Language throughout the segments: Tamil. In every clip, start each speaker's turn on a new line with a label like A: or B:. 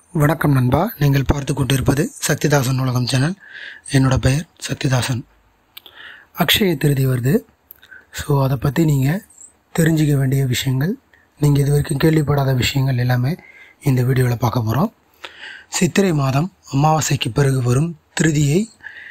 A: வணக்கம் நண்பா நீங்கள் பார்த்து கொண்டிருப்பது சக்திதாசன் உலகம் சேனல் என்னோட பெயர் சக்திதாசன் அக்ஷய திருதி வருது ஸோ அதை பற்றி நீங்கள் தெரிஞ்சிக்க வேண்டிய விஷயங்கள் நீங்கள் இது வரைக்கும் கேள்விப்படாத விஷயங்கள் எல்லாமே இந்த வீடியோவில் பார்க்க போகிறோம் சித்திரை மாதம் அமாவாசைக்கு பிறகு வரும் திருதியை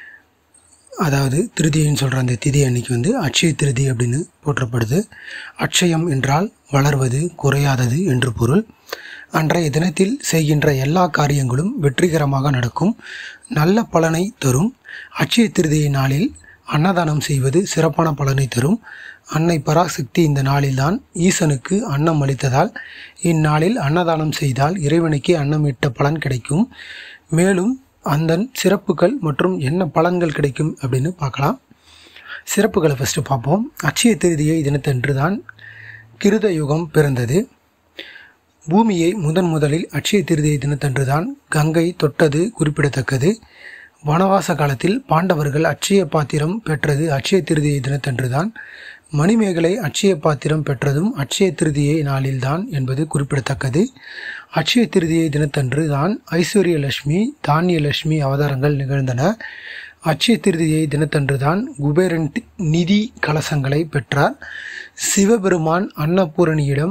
A: அதாவது திருதியைன்னு சொல்கிற அந்த திதி அன்னைக்கு வந்து அட்சய திருதி அப்படின்னு போற்றப்படுது அட்சயம் என்றால் வளர்வது குறையாதது என்று பொருள் அன்றைய தினத்தில் செய்கின்ற எல்லா காரியங்களும் வெற்றிகரமாக நடக்கும் நல்ல பலனை தரும் அட்சய திருதியை நாளில் அன்னதானம் செய்வது சிறப்பான பலனை தரும் அன்னை பராசக்தி இந்த நாளில்தான் ஈசனுக்கு அன்னம் அளித்ததால் இந்நாளில் அன்னதானம் செய்தால் இறைவனுக்கு அன்னம் இட்ட பலன் கிடைக்கும் மேலும் அந்த சிறப்புகள் மற்றும் என்ன பலன்கள் கிடைக்கும் அப்படின்னு பார்க்கலாம் சிறப்புகளை ஃபஸ்ட்டு பார்ப்போம் அட்சய திருதியை தினத்தன்று தான் கிருத யுகம் பிறந்தது பூமியை முதன் முதலில் அட்சய திருதியை தினத்தன்று தான் கங்கை தொட்டது குறிப்பிடத்தக்கது வனவாச காலத்தில் பாண்டவர்கள் அட்சய பாத்திரம் பெற்றது அட்சய திருதியை தினத்தன்று தான் மணிமேகலை அட்சய பாத்திரம் பெற்றதும் அட்சய திருதியை நாளில்தான் என்பது குறிப்பிடத்தக்கது அட்சய திருதியை தினத்தன்று தான் ஐஸ்வர்யலட்சுமி தானியலட்சுமி அவதாரங்கள் நிகழ்ந்தன அட்சய திருதியை தினத்தன்று தான் குபேரன் நிதி கலசங்களை பெற்றார் சிவபெருமான் அன்னபூரணியிடம்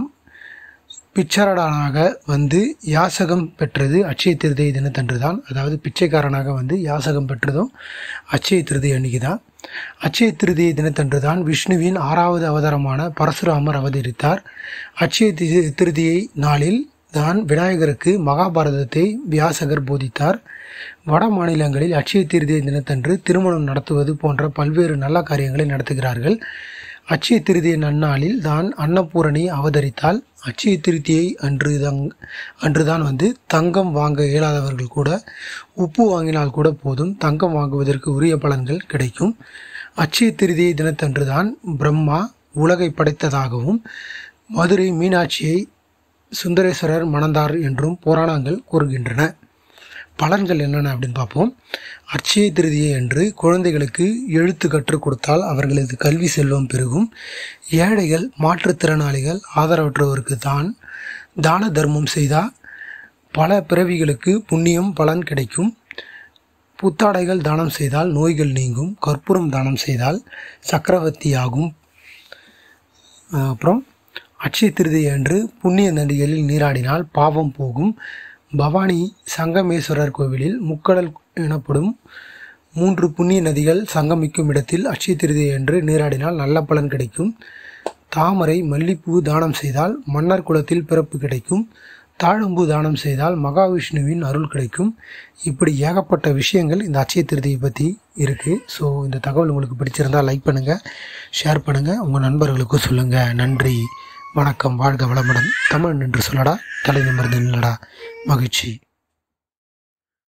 A: பிச்சரடானாக வந்து யாசகம் பெற்றது அட்சய திருதை தினத்தன்று தான் அதாவது பிச்சைக்காரனாக வந்து யாசகம் பெற்றதும் அட்சய திருதை அன்னைக்கு தான் அட்சய திருதியை தினத்தன்று தான் விஷ்ணுவின் ஆறாவது அவதாரமான பரசுராமர் அவதரித்தார் அட்சய தி- திருதியை நாளில் தான் விநாயகருக்கு மகாபாரதத்தை வியாசகர் போதித்தார் வட மாநிலங்களில் அட்சய திருதியை தினத்தன்று திருமணம் நடத்துவது போன்ற பல்வேறு நல்ல காரியங்களை நடத்துகிறார்கள் அட்சய திருதியை நன்னாளில் தான் அன்னபூரணி அவதரித்தால் அட்சய திருத்தியை அன்று தங் அன்றுதான் வந்து தங்கம் வாங்க இயலாதவர்கள் கூட உப்பு வாங்கினால் கூட போதும் தங்கம் வாங்குவதற்கு உரிய பலன்கள் கிடைக்கும் அட்சய திருதியை தினத்தன்று தான் பிரம்மா உலகை படைத்ததாகவும் மதுரை மீனாட்சியை சுந்தரேஸ்வரர் மணந்தார் என்றும் புராணங்கள் கூறுகின்றன பலன்கள் என்னென்ன அப்படின்னு பார்ப்போம் அட்சய திருதியை அன்று குழந்தைகளுக்கு எழுத்து கற்றுக் கொடுத்தால் அவர்களது கல்வி செல்வம் பெருகும் ஏழைகள் மாற்றுத்திறனாளிகள் ஆதரவற்றவருக்கு தான் தான தர்மம் செய்தால் பல பிறவிகளுக்கு புண்ணியம் பலன் கிடைக்கும் புத்தாடைகள் தானம் செய்தால் நோய்கள் நீங்கும் கற்பூரம் தானம் செய்தால் சக்கரவர்த்தியாகும் அஹ் அப்புறம் அட்சய திருதியை அன்று புண்ணிய நதிகளில் நீராடினால் பாவம் போகும் பவானி சங்கமேஸ்வரர் கோவிலில் முக்கடல் எனப்படும் மூன்று புண்ணிய நதிகள் சங்கமிக்கும் இடத்தில் அட்சய திருதியை அன்று நீராடினால் நல்ல பலன் கிடைக்கும் தாமரை மல்லிப்பூ தானம் செய்தால் மன்னர் குலத்தில் பிறப்பு கிடைக்கும் தாழம்பூ தானம் செய்தால் மகாவிஷ்ணுவின் அருள் கிடைக்கும் இப்படி ஏகப்பட்ட விஷயங்கள் இந்த அட்சய திருதியை பற்றி இருக்குது ஸோ இந்த தகவல் உங்களுக்கு பிடிச்சிருந்தால் லைக் பண்ணுங்கள் ஷேர் பண்ணுங்கள் உங்கள் நண்பர்களுக்கும் சொல்லுங்கள் நன்றி வணக்கம் வாழ்க வளமுடன் தமிழ் என்று சொல்லடா தலை நிமிர்ந்து நில்லடா மகிழ்ச்சி